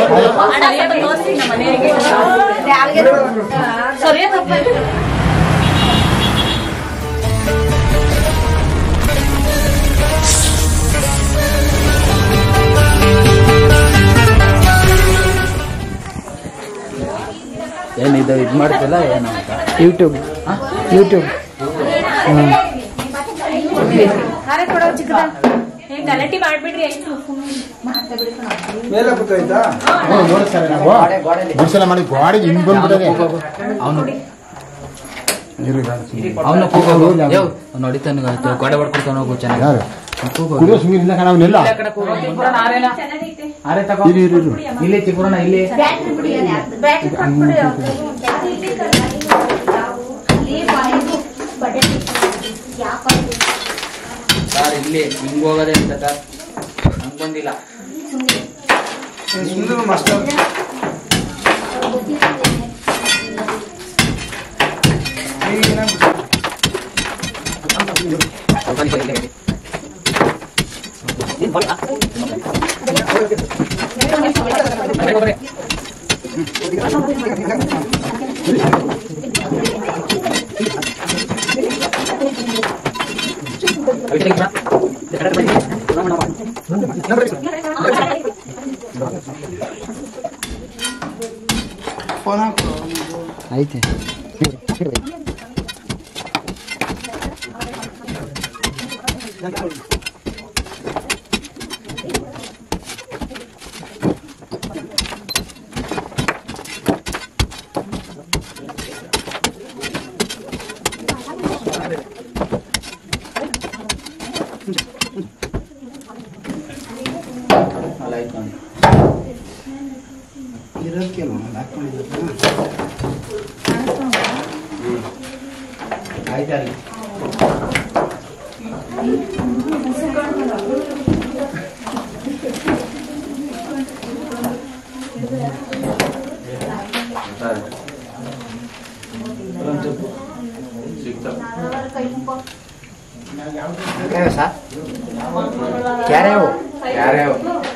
ಸ್ವಲ್ಪ ತೋರ್ಸಿ ನಮ್ಮ ಮನೆಯವರಿಗೆ ಸರಿಯ ತಪ್ಪಾಯ್ತು ಏನಿದು ಇದು ಮಾಡ್ತಿಲ್ಲ ಏನು ಅಂತ ಯೂಟ್ಯೂಬ್ ಯೂಟ್ಯೂಬ್ ಏ, ಗಲಾಟೆ ಮಾಡ್ಬಿಡ್ರಿ ಆಯ್ತು ಮೇಲೆ ಗೊತ್ತಾಯ್ತಾ ನೋಡಿ ಸರ್ ನಾವು ಒಂದ್ಸಲ ಮಾಡಿ ಗಾಡಿ ಹಿಂಗ್ ಬಂದ್ಬಿಟ್ಟದೆ ಅವನು ಅವನು ಕೂಗೋದು ಅವ್ನು ಹೊಡಿತಾನೆ ಗೋಡೆ ಹೊಡ್ಕೊಡ್ತಾನೆ ಹೋಗು ಚೆನ್ನಾಗಿ ಯಾರು ಕೂಗೋದು ಕುಡಿಯೋ ಸುಮೀರ್ ಇಲ್ಲ ಅವನ್ನೆಲ್ಲ ಅರೆ ತಗೋ ಇರು ಇರು ಇರು ಇಲ್ಲಿ ಚಿಕ್ಕುರಣ ಇಲ್ಲಿ ಸರ್ ಇಲ್ಲಿ ಹಿಂಗ್ ಹೋಗೋದೇ ಅಂತ ಸರ್ ಹಂಗ್ ಬಂದಿಲ್ಲ ಸುಂದರ ಮಾಸ್ಟರ್ ಫೋನ್ ಹಾಕು ಐತೆ ಅಲ್ಲ ಆಯ್ತು ನೋಡಿ ಇರೋದಕ್ಕೆ ಹಾಕೊಂಡಿದ್ದ ಆಯ್ತು ಅಲ್ಲಿ ಕ್ಯಾರ್ಯಾವು ಯಾರ್ಯಾವ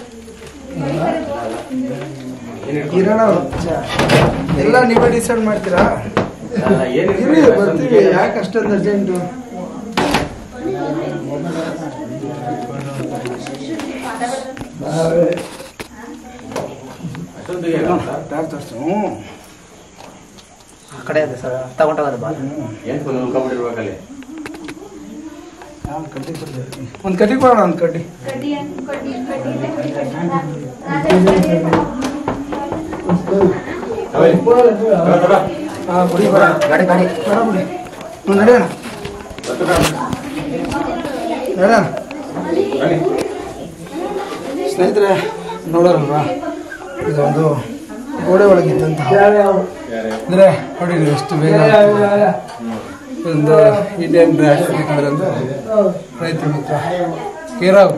ಕಿರಣ ಎಲ್ಲ ನೀವೇ ಡಿಸೈಡ್ ಮಾಡ್ತೀರಾ ಇರಿ ಬರ್ತೀವಿ ಯಾಕೆ ಅಷ್ಟೊಂದು ಅರ್ಜೆಂಟು ತೋರಿಸು ಹ್ಞೂ ಆ ಕಡೆ ಇದೆ ಸರ್ ತಗೊಂಡೋಗೋದು ಬಾ ಒಂದು ಕಡ್ಡಿ ಕೊಡ್ತೀವಿ ಒಂದು ಕಡ್ಡಿ ಕೊಡೋಣ ಒಂದು ಕಡ್ಡಿ ಹಾಂ ಬಿಡಿ ಬರೋಣ ಗಾಡಿ ಗಾಡಿ ಬೇಡ ಬಿಡಿ ಹ್ಞೂ ನಡೆಯೋಣ ನಡೆಯೋಣ ಸ್ನೇಹಿತರೆ ನೋಡೋರಲ್ವಾ ಇದೊಂದು ಗೋಡೆ ಒಳಗಿದ್ದಂತಹ ಅಂದರೆ ನೋಡಿ ನೀವು ಎಷ್ಟು ಬೇಗ ಆಗ್ತದೆ. ಒಂದು ಇಂಡಿಯನ್ ಬ್ರ್ಯಾಂಡ್ ಬೇಕಂದ್ರೆ ಒಂದು ರೈತ ಮಿತ್ರ ಕೇರಾಗು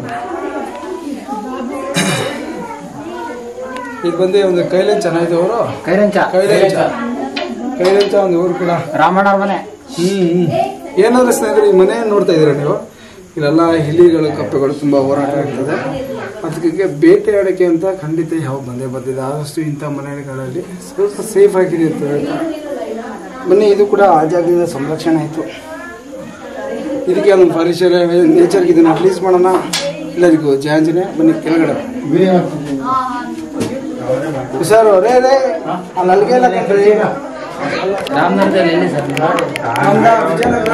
ಇದು ಬಂದು ಒಂದು ಕೈಲೆಂಚ ಚೆನ್ನಾಗಿದೆ ಅವರು ಕೈರಂಚ ಕೈಲೆಂಚ ಕೈಲೆಂಚ ಒಂದು ಊರು ಕೂಡ ರಾಮಣ್ಣ ಅವ್ರ ಮನೆ ಹ್ಮ್ ಏನಾದ್ರೆ ಸ್ನೇಹಿತರೆ ಈ ಮನೆ ನೋಡ್ತಾ ಇದ್ದೀರಾ ನೀವು ಇಲ್ಲೆಲ್ಲ ಹಿಲಿಗಳು ಕಪ್ಪೆಗಳು ತುಂಬಾ ಹೋರಾಟ ಇರ್ತದೆ ಅದಕ್ಕೆ ಬೇಟೆಯಾಡಕ್ಕೆ ಅಂತ ಖಂಡಿತ ಯಾವ ಬಂದೇ ಬರ್ತಿದೆ ಆದಷ್ಟು ಇಂಥ ಮನೆಗಳಲ್ಲಿ ಸ್ವಲ್ಪ ಸೇಫ್ ಆಗಿರ್ತದೆ ಬನ್ನಿ ಇದು ಕೂಡ ಆ ಜಾಗದಿಂದ ಸಂರಕ್ಷಣೆ ಆಯಿತು ಇದಕ್ಕೆ ಒಂದು ಪರಿಸರ ನೇಚರ್ಗೆ ಇದನ್ನ ರಿಲೀಸ್ ಮಾಡೋಣ ಎಲ್ಲರಿಗೂ ಜಯ ಆಂಜನೇಯ ಬನ್ನಿ ಕೆಳಗಡೆ ಸರ್ ರೇ ರೇ ಅಲ್ಲಿ ಅಲ್ಲಿಗೆ ಎಲ್ಲ ಕಟ್ರಿ ರಾಮನಗರದಲ್ಲಿ ಎಲ್ಲಿ ಸರ್ ನಮ್ದ ವಿಜಯನಗರ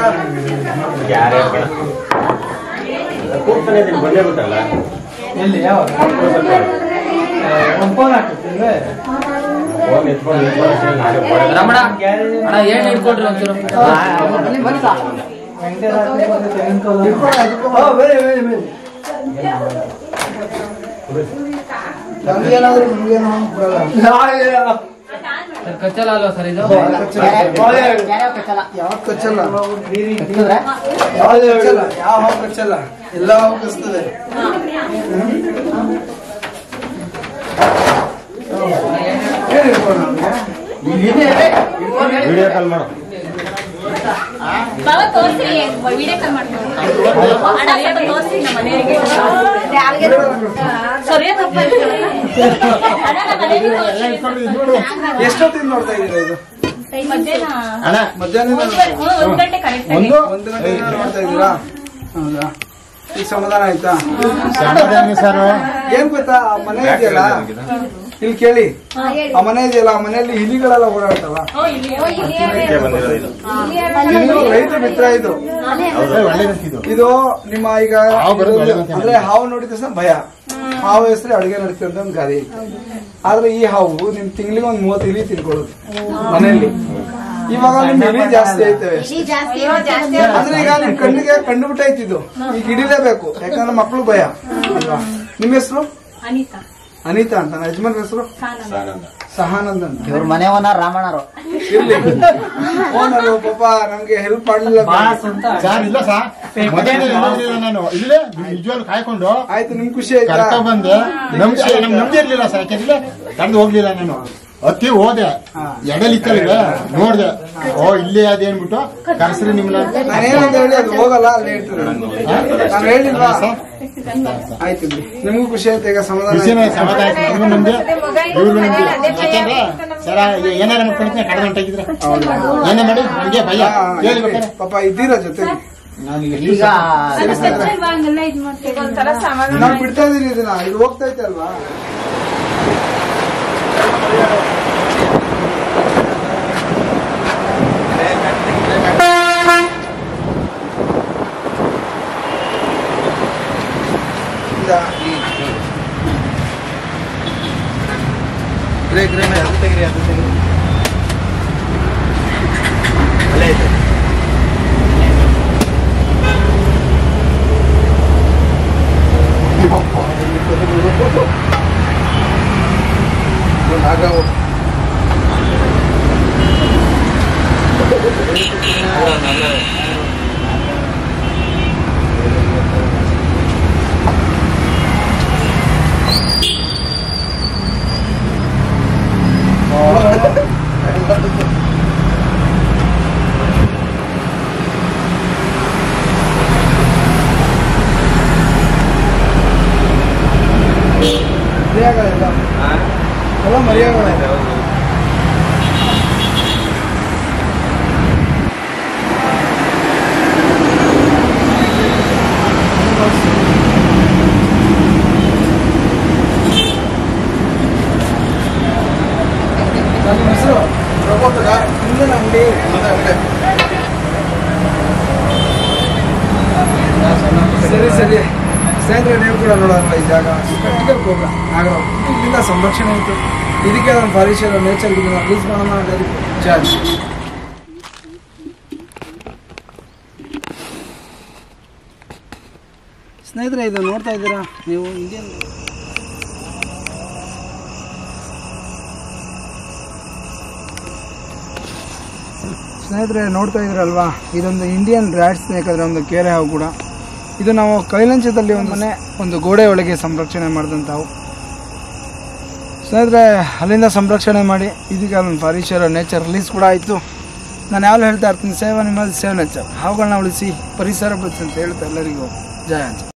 ಎಲ್ಲಿ ಯಾವಾಗ ಒಂದು ಫೋನ್ ಹಾಕ್ತೀನಿ ರಮಣ ಅಣ್ಣ ಏನ್ ಹಿಡ್ಕೊಡ್ರಿ ಒಂಚೂರು ನಮ್ಗೇನಾದ್ರೂ ನಿಮ್ಗೇನೋ ಕೊಡಲ್ಲ ಸರ್ ಕಚ್ಚಲ್ಲ ಅಲ್ವಾ ಸರ್ ಇದು ಯಾವ ಕಚ್ಚಲ್ಲ ಯಾವ ಕಚ್ಚಲ್ಲ ಯಾವ ಹಾವು ಕಚ್ಚಲ್ಲ ಎಲ್ಲ ಹಾವು ಕಚ್ತದೆ ಏನ್ ಇಟ್ಕೊಳ್ಳೋಣ ಅವ್ನಿಗೆ? ವಿಡಿಯೋ ಕಾಲ್ ಮಾಡು ಬಾಬಾ ತೋರ್ಸಿ ವಿಡಿಯೋ ಕಾಲ್ ಮಾಡ್ಕೊಂಡು ಅಣ್ಣ ಸ್ವಲ್ಪ ತೋರಿಸಿ ನಮ್ಮ ಮನೆಯವರಿಗೆ ಸರಿಯಾಗಿ ತಪ್ಪಾಯ್ತು ಅಣ್ಣ ನಮ್ಮ ಮನೆಯವರಿಗೆ ತೋರಿಸಿ ಎಷ್ಟೊತ್ತಿಂದ ನೋಡ್ತಾ ಇದ್ದೀರಾ ಇದು ಮಧ್ಯಾಹ್ನ ಅಣ್ಣ ಮಧ್ಯಾಹ್ನ ಒಂದುವರೆ- ಹ್ಮ್, ಒಂದ್ ಗಂಟೆ ಕರೆಕ್ಟ್ ಆಗಿ ಒಂದು ಒಂದು ಗಂಟೆಯಿಂದ ನೋಡ್ತಾ ಇದ್ದೀರಾ ಹೌದಾ ಈಗ ಸಮಾಧಾನ ಆಯ್ತಾ ಸಮಾಧಾನ ಸರ್ ಏನ್ ಗೊತ್ತಾ ಆ ಮನೆ ಇದೆಯಲ್ಲ ಇಲ್ಲಿ ಕೇಳಿ ಆ ಮನೆ ಇದೆಯಲ್ಲ ಆ ಮನೆಯಲ್ಲಿ ಇಲಿಗಳೆಲ್ಲ ಓಡಾಡ್ತಾವ ಹ್ಮ್, ಇಲ್ಲಿ ಇದು ರೈತ ಮಿತ್ರ ಇದು ಒಳ್ಳೇದಂತಿದ್ದು ಇದು ನಿಮ್ಮ ಈಗ ಹಾವು ಬರೋದು ಒಳ್ಳೇದಂತೆ ಅಂದ್ರೆ ಹಾವು ನೋಡಿದ ತಕ್ಷಣ ಭಯ ಹಾವು ಹೆಸರು ಅಡುಗೆ ನಡೀತದೆ ಅಂತ ಒಂದು ಗಾದೆ ಐತೆ ಆದ್ರೆ ಈ ಹಾವು ನಿಮ್ ತಿಂಗಳಿಗೆ ಒಂದ್ ಮೂವತ್ತು ಇಲಿ ತಿನ್ಕೊಳ್ಳುದು ಮನೆಯಲ್ಲಿ ಇವಾಗ ನಿಮ್ ಇಲಿ ಜಾಸ್ತಿ ಐತವೆ ಅಂದ್ರೆ ಈಗ ನಿಮ್ ಕಣ್ಣಿಗೆ ಕಂಡು ಬಿಟ್ಟೈತಿದ್ದು ಈಗ ಹಿಡಿಲೇಬೇಕು ಯಾಕಂದ್ರೆ ಮಕ್ಕಳು ಭಯ ಅಲ್ವಾ ನಿಮ್ಮ ಹೆಸರು ಅನಿತಾ ಅನಿತಾ ಅಂತ ಯಜಮಾನ್ ಹೆಸರು ಸಹಾನಂದ್ ಅಂತ ಇವ್ರ ಮನೆಯವನ ರಾಮಣ್ಣರು ಇರ್ಲಿ ಓನರು ಪಾಪ ನಮ್ಗೆ ಹೆಲ್ಪ್ ಮಾಡ್ಲಿಲ್ಲ ಸರ್ ಇಲ್ಲ ಸರ್ ಮಧ್ಯಾಹ್ನ ಏನಿರ್ಲಿಲ್ಲ ನಾನು ಇಲ್ಲೇ ನಿಜವಾಗ್ಲು ಕಾಯ್ಕೊಂಡು ಆಯ್ತು ನಿಮ್ ಖುಷಿ ಆಯ್ತಾ ಕರ್ಕ ಬಂದೆ ನಮ್ ನಮ್ ನಮ್ದೇ ಇರ್ಲಿಲ್ಲ ಸರ್ ಯಾಕಂದ್ರೆ ತಡೆದು ಹೋಗ್ಲಿಲ್ಲ ನಾನು ಅತ್ತಿ ಹೋದೆ ಎಡಲಿಕ್ಕಲ್ವೇ ನೋಡ್ದೆ ಓ ಇಲ್ಲೇ ಅದೇನ್ಬಿಟ್ಟು ಕರ್ಸ್ರಿ ನಿಮ್ನ ಅಂತ. ನಾನೇನಂತ ಹೇಳಿ ಅದು ಹೋಗಲ್ಲ ಅಲ್ಲೇ ಇರ್ತದೆ ನಾನು ಹೇಳಿಲ್ವಾ ಸರ್ ಆಯ್ತು ಬಿಡಿ ನಿಮ್ಗೂ ಖುಷಿ ಆಯ್ತು ಈಗ ಸಮಾಧಾನ ಖುಷಿನ ಆಯ್ತು. ಸಮಾಧಾನ ಆಯ್ತು ನಮ್ಗೂ ನಮ್ಗೆ ಇವ್ರಿಗೂ ನಮ್ಗೆ ಯಾಕಂದ್ರೆ ಸರ ಏನಾರ ಮಾಡ್ಕೊಳ್ತೀನಿ ಕಡೆ ಹೊಂಟಾಗಿದ್ರೆ ಏನೇ ಮಾಡಿ ನಮ್ಗೆ ಭಯ ಹಾ, ಹಾ, ಹೇಳಿ ಇರ್ಲಿ. ಬೇಕಾರೆ ಪಾಪ ಇದ್ದೀರಾ ಜೊತೆ ನನಗೆ ಈಗ ನಾನು ಬಿಡ್ತಾ ಇದೀನಿ ಇದನ್ನ ಇದು ಹೋಗ್ತಾ ಐತೆ ಅಲ್ವಾ ಇದ. ಗ್ರೇ, ಗ್ರೇ ಮೇಲೆ ಅದು ತೆಗೀರಿ, ಅದು ತೆಗೀರಿ. ಅಲ್ಲೇ ಐತೆ. ಒಂದು ಆಗವು. ಮರಿಯಾಗಳಿಲ್ಲ ಎಲ್ಲ ಮರಿಯಾಗಳಿದೆ ನನ್ನ ಹೆಸರು ಪ್ರಬೋಧಕ ಹಿಂದಿನ ಅಂಗಡಿ ಸರಿ ಸರಿ ಸ್ನೇಹಿತರೆ ನೀವು ಕೂಡ ನೋಡೋಣ ಈ ಜಾಗ ಪ್ರಾಕ್ಟಿಕಲ್ ಪ್ರೋಗ್ರಾಮ್ ಆಗೋ ಇಲ್ಲಿಂದ ಸಂರಕ್ಷಣೆ ಇತ್ತು ಇದಕ್ಕೆ ನಾನು ಪರಿಸರ ನೇಚರ್ ರಿಲೀಸ್ ಮಾಡೋಣ ಅನ್ನೋದಕ್ಕೆ ಚಾರ್ಜ್ ಸ್ನೇಹಿತರೆ ಇದು ನೋಡ್ತಾ ಇದ್ದೀರಾ ನೀವು ಇಂಡಿಯನ್ ಸ್ನೇಹಿತರೆ ನೋಡ್ತಾ ಇದ್ರಲ್ವಾ ಇದೊಂದು ಇಂಡಿಯನ್ ರ್ಯಾಟ್ ಸ್ನೇಕ್ ಅದರ ಒಂದು ಕೆರೆ ಹಾವು ಕೂಡ ಇದು ನಾವು ಕೈಲಂಚದಲ್ಲಿ ಒಂದು ಮನೆ ಒಂದು ಗೋಡೆ ಒಳಗೆ ಸಂರಕ್ಷಣೆ ಮಾಡಿದಂಥವು ಸ್ನೇಹಿತರೆ ಅಲ್ಲಿಂದ ಸಂರಕ್ಷಣೆ ಮಾಡಿ ಇದೀಗ ಒಂದು ಪರಿಸರ ನೇಚರ್ ರಿಲೀಸ್ ಕೂಡ ಆಯಿತು ನಾನು ಯಾವಾಗಲೂ ಹೇಳ್ತಾ ಇರ್ತೀನಿ ಸೇವ ನಿಮ್ಮಲ್ಲಿ ಸೇವ್ ನೇಚರ್ ಹಾವುಗಳನ್ನ ಉಳಿಸಿ ಪರಿಸರ ಬಚ್ಚಿ ಅಂತ ಹೇಳ್ತಾ ಎಲ್ಲರಿಗೂ ಜಯ ಅಂತ